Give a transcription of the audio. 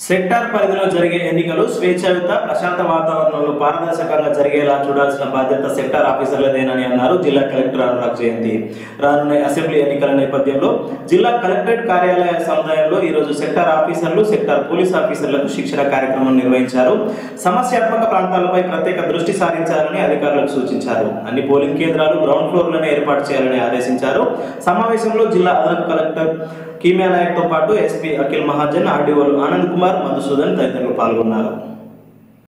sector పరిధిలో జరిగే ఎన్నికలు స్వేచ్ఛాయుత ప్రశాంత వాతావరణంలో పారదర్శకంగా జరిగేలా చూడాల్సిన బాధ్యత సెక్టార్ ఆఫీసర్లదేనని అన్నారు జిల్లా కలెక్టర్ అనురాగ్ జయంతి రానున్న అసెంబ్లీ ఎన్నికల నేపథ్యంలో జిల్లా కలెక్టరేట్ కార్యాలయ సముదాయంలో ఈరోజు సెక్టార్ ఆఫీసర్లు సెక్టార్ పోలీస్ ఆఫీసర్లకు శిక్షణ కార్యక్రమం నిర్వహించారు సమస్యాత్మక ప్రాంతాలపై ప్రత్యేక దృష్టి సారించాలని అధికారులకు సూచించారు అన్ని పోలింగ్ కేంద్రాలు గ్రౌండ్ ఫ్లోర్లోనే ఏర్పాటు చేయాలని ఆదేశించారు సమావేశంలో జిల్లా అదనపు కలెక్టర్ కీమియా నాయక్తో పాటు ఎస్పీ అఖిల్ మహాజన్ ఆర్డీఓలు ఆనంద్ కుమార్ మధుసూదన్ తదితరులు పాల్గొన్నారు